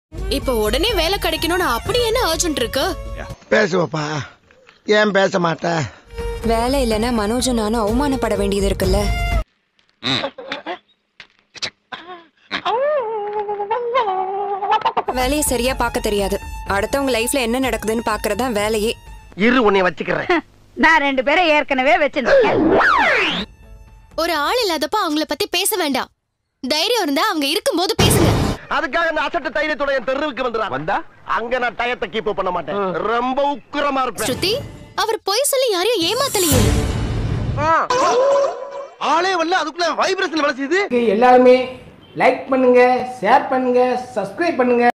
இப்ப உடனே வேலை கிடைக்கணும்னு அப்படி என்ன அர்ஜென்ட் இருக்கு பேசுவப்பா ஏன் பேச மாட்ட வேலை இல்லைன்னா மனோஜும் நானும் அவமானப்பட வேண்டியது இருக்குல்ல வேலையை சரியா பார்க்க தெரியாது அடுத்தவங்க லைஃப்ல என்ன நடக்குதுன்னு பாக்குறது தான் வேலையே இரு உன்னை வச்சுக்கிறேன் நான் ரெண்டு பேரை ஏற்கனவே வச்சிருக்கேன் ஒரு ஆள் இல்லாதப்ப அவங்கள பத்தி பேச வேண்டாம் தைரியம் இருந்தா அவங்க இருக்கும்போது பேசுங்க அதுக்காக அந்த அசட்டு தைரியத்தோட என் தெருவுக்கு வந்துடா வந்தா அங்க நான் டயத்தை கீப் பண்ண மாட்டேன் ரொம்ப உக்கிரமா இருப்பேன் ஸ்ருதி அவர் பொய் சொல்லி யாரையும் ஏமாத்தலையே ஆளே வரல அதுக்குள்ள வைப்ரேஷன் வேலை செய்யுது எல்லாருமே லைக் பண்ணுங்க ஷேர் பண்ணுங்க சப்ஸ்கிரைப் பண்ணுங்க